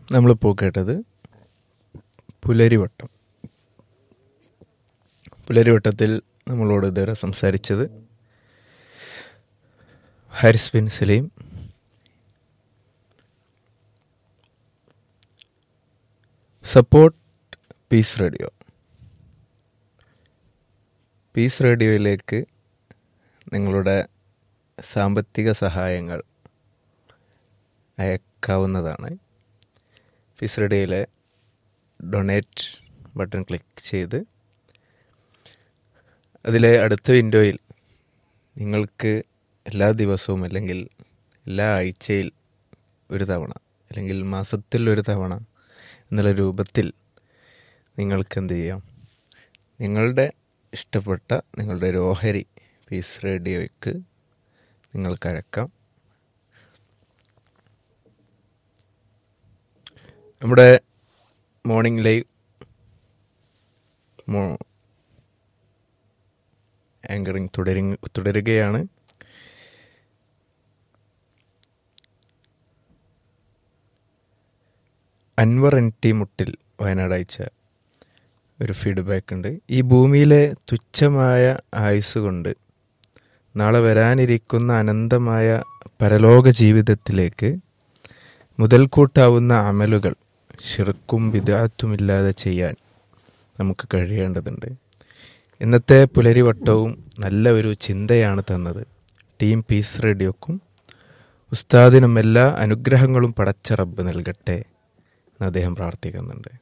നമ്മളിപ്പോൾ കേട്ടത് പുലരിവട്ടം പുലരിവട്ടത്തിൽ നമ്മളോട് ഇതുവരെ സംസാരിച്ചത് Haris Bin Saleem support peace radio peace റേഡിയോയിലേക്ക് നിങ്ങളുടെ സാമ്പത്തിക സഹായങ്ങൾ അയക്കാവുന്നതാണ് പീസ് റേഡിയോയിലെ ഡൊണേറ്റ് ബട്ടൺ ക്ലിക്ക് ചെയ്ത് അതിലെ അടുത്ത വിൻഡോയിൽ നിങ്ങൾക്ക് എല്ലാ ദിവസവും അല്ലെങ്കിൽ എല്ലാ ആഴ്ചയിൽ ഒരു തവണ അല്ലെങ്കിൽ മാസത്തിൽ ഒരു തവണ എന്നുള്ള രൂപത്തിൽ നിങ്ങൾക്ക് എന്ത് ചെയ്യാം നിങ്ങളുടെ ഇഷ്ടപ്പെട്ട നിങ്ങളുടെ ഒരു ഓഹരി പീസ് റേഡിയോയ്ക്ക് നിങ്ങൾക്ക് അഴക്കാം നമ്മുടെ മോർണിംഗ് ലൈവ് മോ ആങ്കറിങ് തുടരു തുടരുകയാണ് അൻവർ എൻ ടി മുട്ടിൽ വയനാട് അയച്ച ഒരു ഫീഡ്ബാക്ക് ഉണ്ട് ഈ ഭൂമിയിലെ തുച്ഛമായ ആയുസ് കൊണ്ട് നാളെ വരാനിരിക്കുന്ന അനന്തമായ പരലോക ജീവിതത്തിലേക്ക് മുതൽക്കൂട്ടാവുന്ന അമലുകൾ ഷിർക്കും വിദാത്തുമില്ലാതെ ചെയ്യാൻ നമുക്ക് കഴിയേണ്ടതുണ്ട് ഇന്നത്തെ പുലരിവട്ടവും നല്ല ഒരു ചിന്തയാണ് തന്നത് ടീം പീസ് റേഡിയോക്കും ഉസ്താദിനും എല്ലാ അനുഗ്രഹങ്ങളും പടച്ച റബ്ബ് നൽകട്ടെ എന്ന് അദ്ദേഹം പ്രാർത്ഥിക്കുന്നുണ്ട്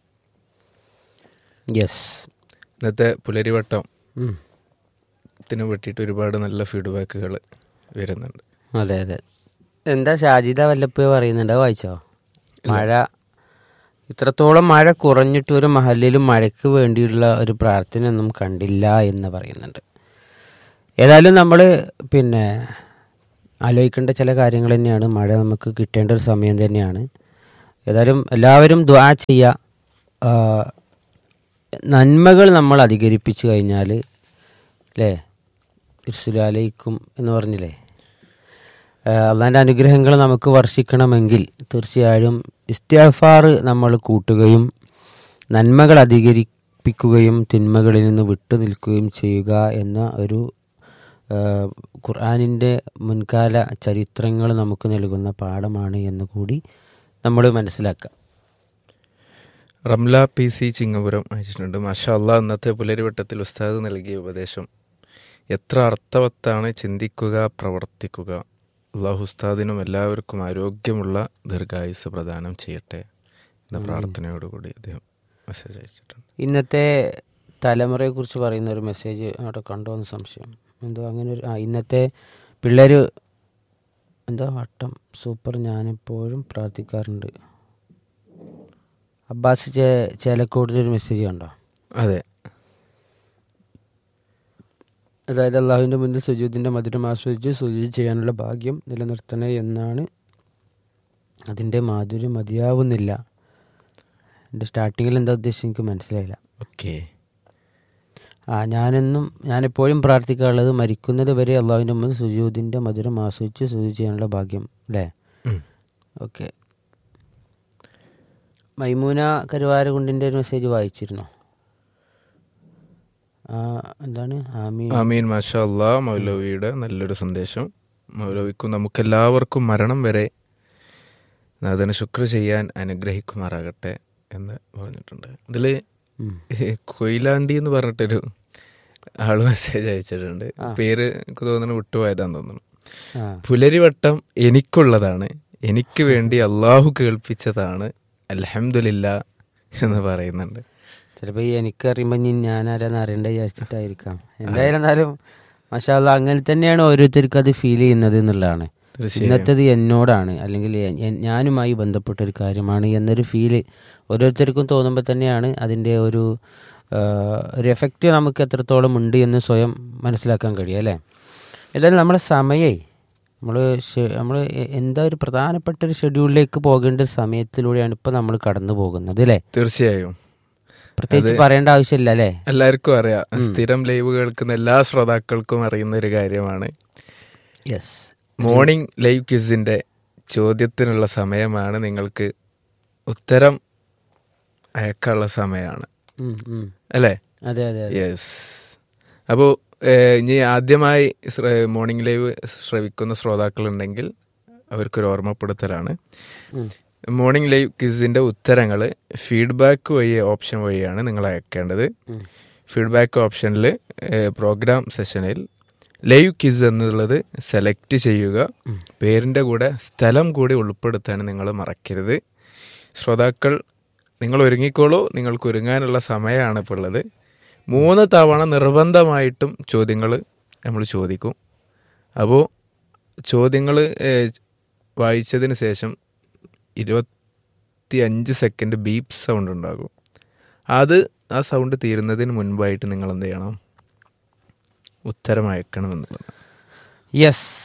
യെസ് ഇന്നത്തെ പുലരിവട്ടം ത്തിനെ പറ്റിയിട്ട് ഒരുപാട് നല്ല ഫീഡ്ബാക്കുകൾ വരുന്നുണ്ട് അതെ അതെ എന്താ ഷാജിദ വല്ലപ്പോ പറയുന്നുണ്ട് അത് വായിച്ചോ മഴ ഇത്രത്തോളം മഴ കുറഞ്ഞിട്ട് ഒരു മഹലിലും മഴയ്ക്ക് വേണ്ടിയുള്ള ഒരു പ്രാർത്ഥനയൊന്നും കണ്ടില്ല എന്ന് പറയുന്നുണ്ട് ഏതായാലും നമ്മൾ പിന്നെ ആലോചിക്കേണ്ട ചില കാര്യങ്ങൾ തന്നെയാണ് മഴ നമുക്ക് കിട്ടേണ്ട ഒരു സമയം തന്നെയാണ് ഏതായാലും എല്ലാവരും ദ്വാ ചെയ്യുക ആ, നന്മകൾ നമ്മൾ അധികരിപ്പിച്ചു കഴിഞ്ഞാൽ അല്ലേ ഇർസുലാലയിക്കും എന്ന് പറഞ്ഞില്ലേ അള്ളാൻ്റെ അനുഗ്രഹങ്ങൾ നമുക്ക് വർഷിക്കണമെങ്കിൽ തീർച്ചയായും ഇസ്തിഫാർ നമ്മൾ കൂട്ടുകയും നന്മകൾ അധികരിപ്പിക്കുകയും തിന്മകളിൽ നിന്ന് വിട്ടു നിൽക്കുകയും ചെയ്യുക എന്ന ഒരു ആ, ഖുർആനിൻ്റെ മുൻകാല ചരിത്രങ്ങൾ നമുക്ക് നൽകുന്ന പാഠമാണ് എന്ന് കൂടി നമ്മൾ മനസ്സിലാക്കുക റംല പി സി ചിങ്ങപുരം അയച്ചിട്ടുണ്ട് മാഷാ അള്ളാ ഇന്നത്തെ പുലരിവട്ടത്തിൽ ഉസ്താദ് നൽകിയ ഉപദേശം എത്ര അർത്ഥവത്താണ് ചിന്തിക്കുക പ്രവർത്തിക്കുക അള്ളാഹു ഉസ്താദിനും എല്ലാവർക്കും ആരോഗ്യമുള്ള ദീർഘായുസ് പ്രദാനം ചെയ്യട്ടെ എന്ന പ്രാർത്ഥനയോടുകൂടി അദ്ദേഹം മെസ്സേജ് അയച്ചിട്ടുണ്ട് ഇന്നത്തെ തലമുറയെക്കുറിച്ച് പറയുന്ന ഒരു മെസ്സേജ് അവിടെ കണ്ടോ എന്ന് സംശയം എന്തോ അങ്ങനെ ഒരു ആ ഇന്നത്തെ പിള്ളേർ എന്താ വട്ടം സൂപ്പർ ഞാനെപ്പോഴും പ്രാർത്ഥിക്കാറുണ്ട് അബ്ബാസ് ചേ ചേലക്കോടിൻ്റെ ഒരു മെസ്സേജ് കണ്ടോ അതെ അതായത് അള്ളാഹുവിൻ്റെ മുന്നിൽ സുജൂദിൻ്റെ മധുരം ആസ്വദിച്ച് സുജൂദ് ചെയ്യാനുള്ള ഭാഗ്യം നിലനിർത്തണേ എന്നാണ് അതിൻ്റെ മാധുര്യം മതിയാവുന്നില്ല എൻ്റെ സ്റ്റാർട്ടിങ്ങിൽ എന്താ ഉദ്ദേശിച്ചത് എനിക്ക് മനസ്സിലായില്ല ഓക്കെ ആ ഞാനെന്നും ഞാനെപ്പോഴും പ്രാർത്ഥിക്കാറുള്ളത് മരിക്കുന്നത് വരെ അള്ളാഹുവിൻ്റെ മുന്നിൽ സുജൂദിൻ്റെ മധുരം ആസ്വദിച്ച് സുജൂദ് ചെയ്യാനുള്ള ഭാഗ്യം അല്ലേ ഓക്കെ മൈമൂന കരുവാരകുണ്ടിൻ്റെ ഒരു മെസ്സേജ് വായിച്ചിരുന്നോ ആ, എന്താണ് ആമീൻ ആമീൻ മാഷാ അള്ളാ മൗലവിയുടെ നല്ലൊരു സന്ദേശം മൗലവിക്കും നമുക്കെല്ലാവർക്കും മരണം വരെ നാഥന് ശുക്ർ ചെയ്യാൻ അനുഗ്രഹിക്കുമാറാകട്ടെ എന്ന് പറഞ്ഞിട്ടുണ്ട് ഇതിൽ ഉം. കൊയിലാണ്ടി എന്ന് പറഞ്ഞിട്ടൊരു ആള് മെസ്സേജ് അയച്ചിട്ടുണ്ട് പേര് എനിക്ക് തോന്നുന്നു വിട്ടുപോയതാന്ന് തോന്നുന്നു ആ പുലരിവട്ടം എനിക്കുള്ളതാണ് എനിക്ക് വേണ്ടി അള്ളാഹു കേൾപ്പിച്ചതാണ് അൽഹംദുലില്ല എന്ന് പറയുന്നുണ്ട് ചിലപ്പോൾ ഈ എനിക്കറിയുമ്പോൾ ഇനി ഞാനാരാന്ന് അറിയണ്ട വിചാരിച്ചിട്ടായിരിക്കാം എന്തായാലും എന്നാലും മഷാല്ല അങ്ങനെ തന്നെയാണ് ഓരോരുത്തർക്കും അത് ഫീൽ ചെയ്യുന്നത് എന്നുള്ളതാണ് തീർച്ചയായും. ഇന്നത്തേത് എന്നോടാണ് അല്ലെങ്കിൽ എ- എ- ഞാനുമായി ബന്ധപ്പെട്ട ഒരു കാര്യമാണ് എന്നൊരു ഫീല് ഓരോരുത്തർക്കും തോന്നുമ്പോൾ തന്നെയാണ് അതിൻ്റെ ഒരു ആ, ഒരു എഫക്റ്റ് നമുക്ക് എത്രത്തോളം ഉണ്ട് എന്ന് സ്വയം മനസ്സിലാക്കാൻ കഴിയും അല്ലേ ഏതായാലും നമ്മുടെ സമയേ നമ്മൾ നമ്മൾ എന്താ ഒരു പ്രധാനപ്പെട്ട ഒരു ഷെഡ്യൂളിലേക്ക് പോകേണ്ട ഒരു സമയത്തിലൂടെയാണ് ഇപ്പോൾ നമ്മൾ കടന്നു പോകുന്നത് അല്ലേ തീർച്ചയായും പ്രത്യേകിച്ച് പറയേണ്ട ആവശ്യമില്ല അല്ലേ എല്ലാവർക്കും അറിയാം സ്ഥിരം ലൈവ് കേൾക്കുന്ന എല്ലാ ശ്രോതാക്കൾക്കും അറിയുന്ന ഒരു കാര്യമാണ് യെസ് മോർണിംഗ് ലൈവ് ക്വിസിന്റെ ചോദ്യത്തിനുള്ള സമയമാണ് നിങ്ങൾക്ക് ഉത്തരം അയക്കാനുള്ള സമയമാണ് ഉം, ഉം. അല്ലേ അതെ അതെ അതെ യെസ് അപ്പോൾ ഇനി ആദ്യമായി മോർണിംഗ് ലൈവ് ശ്രവിക്കുന്ന ശ്രോതാക്കളുണ്ടെങ്കിൽ അവർക്കൊരു ഓർമ്മപ്പെടുത്തലാണ് ഉം. മോർണിംഗ് ലൈവ് ക്വിസിൻ്റെ ഉത്തരങ്ങൾ ഫീഡ്ബാക്ക് വഴി ഓപ്ഷൻ വഴിയാണ് നിങ്ങൾ അയക്കേണ്ടത് ഉം. ഫീഡ്ബാക്ക് ഓപ്ഷനിൽ പ്രോഗ്രാം സെഷനിൽ ലൈവ് ക്വിസ് എന്നുള്ളത് സെലക്ട് ചെയ്യുക പേരിൻ്റെ കൂടെ സ്ഥലം കൂടി ഉൾപ്പെടുത്താൻ നിങ്ങൾ മറക്കരുത് ശ്രോതാക്കൾ നിങ്ങൾ ഒരുങ്ങിക്കോളൂ നിങ്ങൾക്ക് ഒരുങ്ങാനുള്ള സമയമാണ് ഇപ്പോൾ ഉള്ളത് മൂന്ന് തവണ നിർബന്ധമായിട്ടും ചോദ്യങ്ങൾ നമ്മൾ ചോദിക്കും അപ്പോൾ ചോദ്യങ്ങൾ വായിച്ചതിന് ശേഷം ഇരുപത്തി അഞ്ച് സെക്കൻഡ് ബീപ്പ് സൗണ്ട് ഉണ്ടാകും അത് ആ സൗണ്ട് തീരുന്നതിന് മുൻപായിട്ട് നിങ്ങൾ എന്ത് ചെയ്യണം ഉത്തരം അയക്കണം എന്നുള്ളത് യെസ്